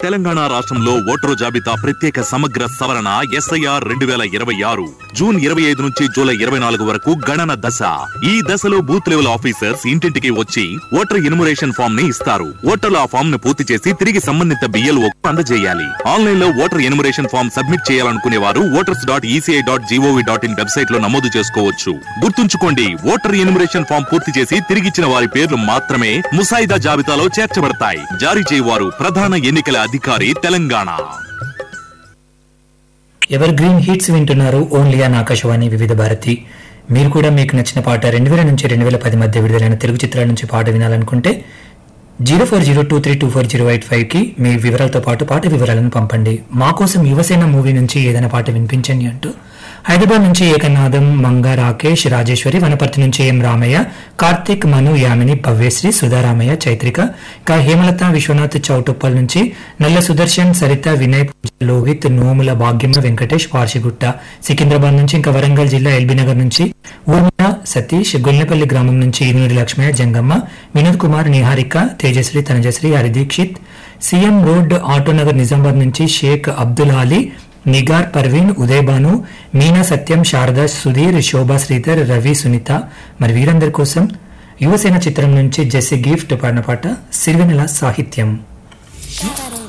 తెలంగాణ రాష్ట్రంలో ఓటరు జాబితా ప్రత్యేక సమగ్ర సవరణ ఎస్ఐఆర్ రెండు వేల ఇరవై ఆరు జూన్ ఇరవై ఐదు నుంచి జూలై ఇరవై నాలుగు వరకు గణన దశ ఈ దశలో బూత్ లెవెల్ ఆఫీసర్స్ ఇంటింటికి వచ్చి ఓటర్ ఎన్యుమరేషన్ ఫామ్ ని ఇస్తారు ఓటర్లు ఆ ఫామ్ ను పూర్తి చేసి తిరిగి సంబంధిత బిఎల్ఓ అందజేయాలి ఆన్లైన్ లో ఓటర్ ఎన్యుమరేషన్ ఫామ్ సబ్మిట్ చేయాలనుకునే వారు voters dot ECI dot G O V dot in website లో నమోదు చేసుకోవచ్చు గుర్తుంచుకోండి ఓటర్ ఎన్యుమరేషన్ ఫామ్ పూర్తి చేసి తిరిగిచ్చిన వారి పేర్లు మాత్రమే ముసాయిదా జాబితాలో చేర్చబడతాయి జారీ చేయవారు ప్రధాన ఎన్నికల అధికారి తెలంగాణ ఎవర్ గ్రీన్ హిట్స్ వింటున్నారు ఓన్లీ ఆన్ ఆకాశవాణి వివిధ భారతి మీరు కూడా మీకు నచ్చిన పాట రెండు వేల నుంచి రెండు వేల పది మధ్య విడుదలైన తెలుగు చిత్రాల నుంచి పాట వినాలనుకుంటే zero four zero two three two four zero eight five కి మీ వివరాలతో పాటు పాట వివరాలను పంపండి మా కోసం యువసేన మూవీ నుంచి ఏదైనా పాట వినిపించండి అంటూ హైదరాబాద్ నుంచి ఏకనాథం మంగ రాకేష్ రాజేశ్వరి వనపర్తి నుంచి ఎం రామయ్య కార్తిక్ మను యామిని భవ్యశ్రీ సుధారామయ్య చైత్రిక ఇంకా హేమలత విశ్వనాథ్ చౌటుప్పల్ నుంచి నల్ల సుదర్శన్ సరిత వినయ్ పూజ, లోహిత్ నోముల భాగ్యమ్మ వెంకటేష్ పార్షిగుట్ట సికింద్రాబాద్ నుంచి ఇంకా వరంగల్ జిల్లా ఎల్బీ నగర్ నుంచి ఊర్మిళ సతీష్ గొల్లపల్లి గ్రామం నుంచి ఇనుడి లక్ష్మయ్య జంగమ్మ వినోద్ కుమార్ నిహారిక తేజశ్రీ తనజశ్రీ హరిదీక్షిత్ సీఎం రోడ్ ఆటోనగర్ నిజామాబాద్ నుంచి షేక్ అబ్దుల్ అలీ నిగార్ పర్వీన్ ఉదయ్ భాను మీనా సత్యం శారదా సుధీర్ శోభా శ్రీధర్ రవి సునీత మరి వీరందరి కోసం యువసేన చిత్రం నుంచి జెస్సీ గిఫ్ట్ పాడిన పాట సిరివెనెల సాహిత్యం You better